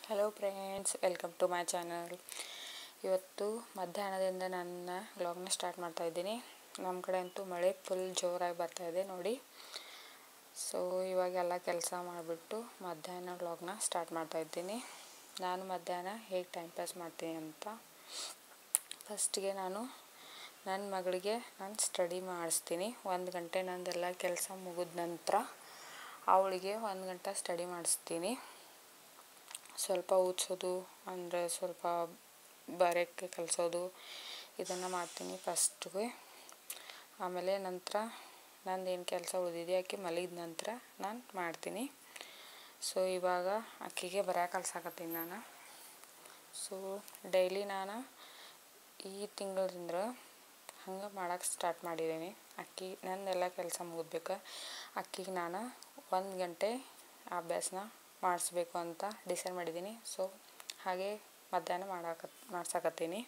Hello friends welcome to my channel ಇವತ್ತು ಮಧ್ಯಾಹ್ನದಿಂದ ನನ್ನ ವ್ಲಾಗ್ನ ಸ್ಟಾರ್ಟ್ ಮಾಡ್ತಾ ಇದ್ದೀನಿ ನಮ್ಮ ಕಡೆ ಅಂತೂ ಮಳೆ ಫುಲ್ ಜೋರಾಗಿ ಬರ್ತಾ ಇದೆ ನೋಡಿ ಸೊ ಇವಾಗೆಲ್ಲ ಕೆಲಸ ಮಾಡಿಬಿಟ್ಟು ಮಧ್ಯಾಹ್ನ ವ್ಲಾಗ್ನ ಸ್ಟಾರ್ಟ್ ಮಾಡ್ತಾ ಇದ್ದೀನಿ ನಾನು ಮಧ್ಯಾಹ್ನ ಹೇಗೆ ಟೈಮ್ ಪಾಸ್ ಮಾಡ್ತೀನಿ ಅಂತ ಫಸ್ಟಿಗೆ ನಾನು ನನ್ನ ಮಗಳಿಗೆ ನಾನು ಸ್ಟಡಿ ಮಾಡಿಸ್ತೀನಿ ಒಂದು ಗಂಟೆ ನಂದೆಲ್ಲ ಕೆಲಸ ಮುಗಿದ ನಂತರ ಅವಳಿಗೆ ಒಂದು ಗಂಟೆ ಸ್ಟಡಿ ಮಾಡಿಸ್ತೀನಿ ಸ್ವಲ್ಪ ಓದಿಸೋದು ಅಂದರೆ ಸ್ವಲ್ಪ ಬರೆಯೋಕ್ಕೆ ಕಲಿಸೋದು ಇದನ್ನು ಮಾಡ್ತೀನಿ ಫಸ್ಟ್ಗೆ ಆಮೇಲೆ ನಂತರ ನಂದು ಏನು ಕೆಲಸ ಉಳಿದಿದೆ ಆಕೆ ಮಲಗಿದ ನಂತರ ನಾನು ಮಾಡ್ತೀನಿ ಸೊ ಇವಾಗ ಆಕೆಗೆ ಬರೆಯೋಕೆ ಕಲ್ಸಾಕತ್ತೀನಿ ನಾನು ಸೊ ಡೈಲಿ ನಾನು ಈ ತಿಂಗಳಿಂದ ಹಂಗೆ ಮಾಡೋಕ್ಕೆ ಸ್ಟಾರ್ಟ್ ಮಾಡಿದ್ದೀನಿ ಅಕ್ಕಿ ನಂದೆಲ್ಲ ಕೆಲಸ ಮುಗಿದ್ಬೇಕು ಅಕ್ಕಿಗೆ ನಾನು ಒಂದು ಗಂಟೆ ಅಭ್ಯಾಸನ ಮಾಡಿಸ್ಬೇಕು ಅಂತ ಡಿಸೈಡ್ ಮಾಡಿದ್ದೀನಿ ಸೊ ಹಾಗೆ ಮಧ್ಯಾಹ್ನ ಮಾಡಾಕ ಮಾಡ್ಸಕತ್ತೀನಿ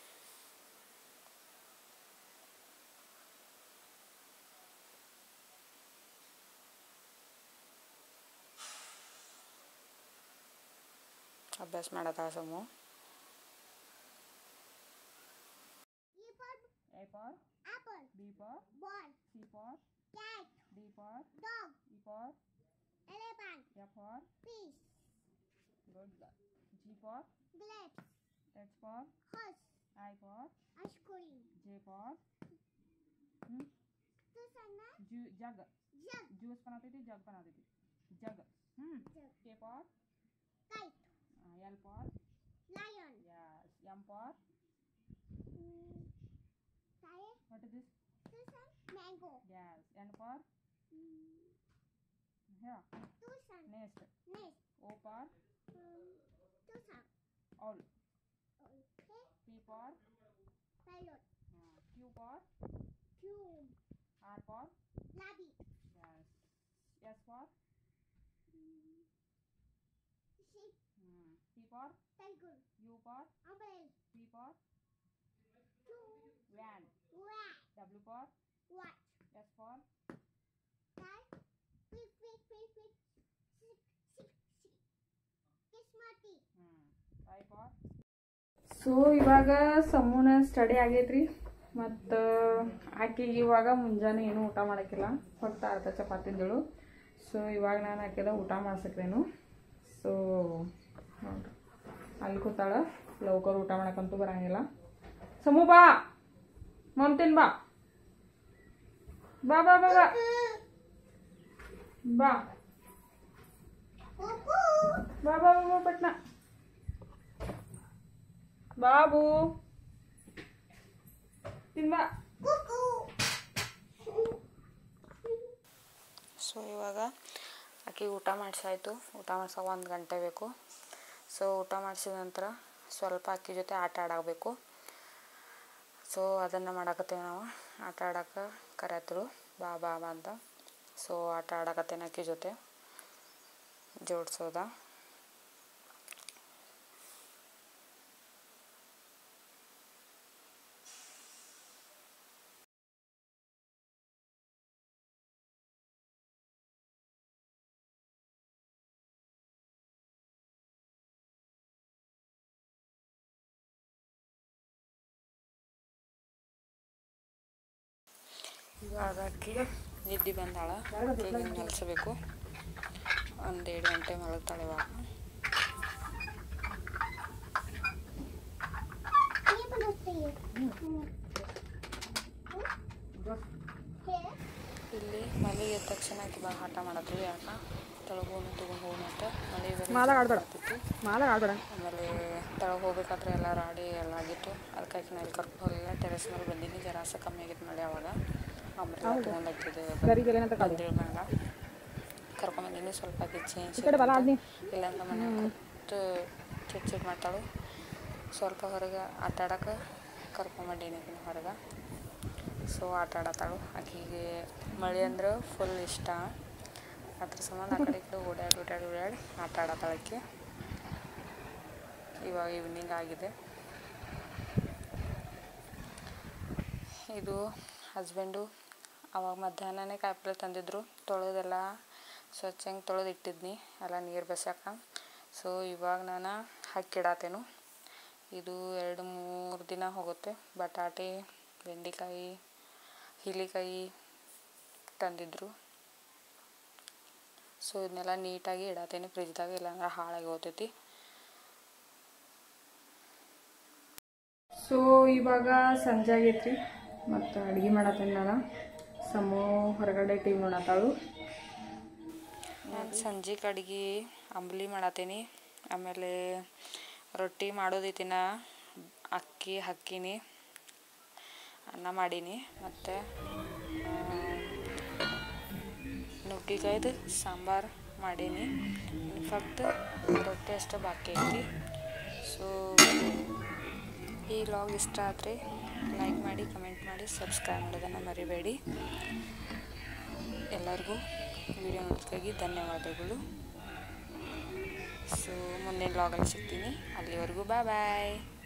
ಅಭ್ಯಾಸ ಮಾಡತ್ತಾಳ ಸೊಮ್ಮು E for A for apple, B for ball, C for cat, D for dog, E for elephant, F for fish, good G for grapes, H for horse, I for ice cream, J for hmm? Susanna, Ju jug jug, juice बनाते थे jug बनाते थे jug hmm jug, K for kite, uh, L for lion, yes M for mm, tire, what is this Susan, mango, yes N for mm, here Susan, nest nest, O for um, Susan, owl okay, P for pilot, uh, Q for cube, R for rabbit, yes S for mm, sheep, hmm, T for tiger, U for umbrella, P for two, van rat, W for watch, S for Dad, quick, quick, quick, quick. Sick, sick, sick. Kiss Marty. hmm, I for so ಇವಾಗ ಸಮೂನ study ಆಗೈತ್ರಿ ಮತ್ತು ಆಕೆಗೆ ಇವಾಗ ಮುಂಜಾನೆ ಏನೂ ಊಟ ಮಾಡೋಕ್ಕಿಲ್ಲ ಹೊಟ್ಟು ಅರ್ಧ ಚಪಾತಿಂದಳು ಸೊ ಇವಾಗ ನಾನು ಆಕೆದ ಊಟ ಮಾಡ್ಸಕ್ರೇನು ಸೊ ನೋಡ್ರಿ ಅಲ್ಲಿ ಕೂತಾಳ ಲೌಕರ್ ಊಟ ಮಾಡಕ್ಕಂತೂ ಬರಂಗಿಲ್ಲ ಸಮೂ ಬಾ ಮಮ್ತಿನ್ ಬಾ ಬಾ ಬಾ ಬಾ ಬಾ ಬಾ ಬಾ ಬಾ ಬಾ ಬಾ ಪಟ್ನ ಬಾಬು ತಿನ್ಬಾ ಸೊ ಇವಾಗ ಆಕೆಗೆ ಊಟ ಮಾಡಿಸಾಯ್ತು ಊಟ ಮಾಡ್ಸೋಕೆ ಒಂದು ಗಂಟೆ ಬೇಕು ಸೊ ಊಟ ಮಾಡಿಸಿದ ನಂತರ ಸ್ವಲ್ಪ ಅಕ್ಕಿ ಜೊತೆ ಆಟ ಆಡಬೇಕು ಸೊ ಅದನ್ನು ಮಾಡಕತ್ತೇವೆ ನಾವು ಆಟ ಆಡೋಕೆ ಕರೆದ್ರು ಬಾ ಬಾ ಬಾ ಅಂತ ಸೊ ಆಟ ಆಡಕತ್ತೇನೆ ಅಕ್ಕಿ ಜೊತೆ ಜೋಡಿಸೋದ ಇವಾಗ ಅಕ್ಕಿ ನಿದ್ದೆ ಬಂದಾಳ ಈಗ ಮಲಸಬೇಕು ಒಂದು ಎರಡು ಗಂಟೆ ಮಲಗ್ತಾಳೆ ಇವಾಗ Here. ಇಲ್ಲಿ ಮಳೆ ಎದ್ದ ತಕ್ಷಣ ಆಕಿ ಭಾಳ ಆಟ ಮಾಡತ್ತೀವಿ ಯಾಕೆ ತಳಗೆ ಹೋಗಿ ತಗೊಂಡು ಹೋಗೋಣ ಅಂತ ಮಳೆ ಬೇರೆ ಮಾಲಾಗ್ ಆಡ್ಬೇಡ. ಬರ್ತಿತ್ತು. ಮಾಲಾಗ ಆಡ್ಬೇಡ ಆಮೇಲೆ ತಳಗೆ ಹೋಗ್ಬೇಕಾದ್ರೆ ಎಲ್ಲ ರಾಡಿ ಎಲ್ಲ ಆಗಿತ್ತು ಅದಕ್ಕೆ ಆಕಿನ ಇಲ್ಲಿ ಕರ್ಕೊಂಡು ಹೋಗಲಿಲ್ಲ ಟೆರೆಸ್ ಮೇಲೆ ಬಂದೀನಿ ಜರಾಸ ಕಮ್ಮಿ ಆಗಿತ್ತು ಮಳೆ ಅವಾಗ ಆಮೇಲೆ ತೊಗೊಂಡು ಹಾಕಿದ್ದು ಗರಿಗೆ ಏನಂತ ಕಾದು ಬಂದಿಳ ಮ್ಯಾಗ ಕರ್ಕೊಂಬಂದೀನಿ ಸ್ವಲ್ಪ ಆಕಿ ಚೇಂಜ್ ಈ ಕಡೆ ಬಲ ಆಡ್ನಿ ಇಲ್ಲಾಂದ್ರೆ ಮನೆ ಕೂತು ಚಿಟ್ ಚಿಟ್ ಮಾಡ್ತಾಳು ಸ್ವಲ್ಪ ಹೊರಗೆ ಆಟ ಆಡಕ್ಕೆ ಕರ್ಕೊಂಬಂಡೀನಿ ಆಕಿನ ಹೊರಗೆ ಸೊ ಆಟ ಆಡತ್ತಾಳು ಆಕಿಗೆ ಮಳೆ ಅಂದ್ರೆ ಫುಲ್ ಇಷ್ಟ ಅದ್ರ ಸಂಬಂಧ ಆ ಕಡೆ ಈ ಕಡೆ ಓಡಾಡಿ ಓಡಾಡಿ ಓಡಾಡಿ ಆಟ ಆಡತ್ತಾಳ ಆಕಿ ಇವಾಗ ಈವ್ನಿಂಗ್ ಆಗಿದೆ ಇದು ಹಸ್ಬೆಂಡು ಅವಾಗ ಮಧ್ಯಾಹ್ನನೇ ಕಾಯಿಪಲ್ಲೆ ತಂದಿದ್ರು ತೊಳೆದೆಲ್ಲ ಸ್ವಚ್ಛಂಗೆ ತೊಳೆದು ಇಟ್ಟಿದ್ನಿ ಎಲ್ಲ ನೀರು ಬಸ್ಯಾಕ ಸೊ ಇವಾಗ ನಾನು ಹಾಕಿಡತ್ತೇನು ಇದು ಎರಡು ಮೂರು ದಿನ ಹೋಗುತ್ತೆ ಬಟಾಟೆ ಬೆಂಡೆಕಾಯಿ ಹಿಲಿಕಾಯಿ ತಂದಿದ್ರು ಸೊ ಇದನ್ನೆಲ್ಲ ನೀಟಾಗಿ ಇಡತ್ತೇನೆ ಫ್ರಿಜ್ದಾಗ ಇಲ್ಲಾಂದ್ರೆ ಹಾಳಾಗಿ ಹೋಗ್ತೈತಿ ಸೊ ಇವಾಗ ಸಂಜೆ ಆಗೈತ್ರಿ ಮತ್ತು ಅಡುಗೆ ಮಾಡತ್ತೇನೆ ನಾನು ಸಮೋ ಹೊರಗಡೆ ಟಿವಿ ನೋಡತ್ತಾಳು ನಾನು ಸಂಜೆ ಅಡ್ಗೆ ಅಂಬ್ಲಿ ಮಾಡತ್ತೀನಿ ಆಮೇಲೆ ರೊಟ್ಟಿ ಮಾಡೋದೈತಿನ ಅಕ್ಕಿ ಹಾಕೀನಿ ಅನ್ನ ಮಾಡೀನಿ ಮತ್ತು ನುಗ್ಗಿಕಾಯ್ದು ಸಾಂಬಾರು ಮಾಡೀನಿ ಫಕ್ತ್ ರೊಟ್ಟಿ ಅಷ್ಟೇ ಬಾಕಿ ಐತಿ ಸೊ ಈ ಲಾಗ್ ಇಷ್ಟ ಆದರೆ ಲೈಕ್ ಮಾಡಿ ಕಮೆಂಟ್ ಮಾಡಿ ಸಬ್ಸ್ಕ್ರೈಬ್ ಮಾಡೋದನ್ನು ಮರಿಬೇಡಿ ಎಲ್ಲರಿಗೂ ವಿಡಿಯೋ ನೋಡೋದಕ್ಕಾಗಿ ಧನ್ಯವಾದಗಳು ಸೊ ಮುಂದಿನ ಲಾಗಲ್ಲಿ ಸಿಗ್ತೀನಿ ಅಲ್ಲಿವರೆಗೂ ಬಾಯ್ ಬಾಯ್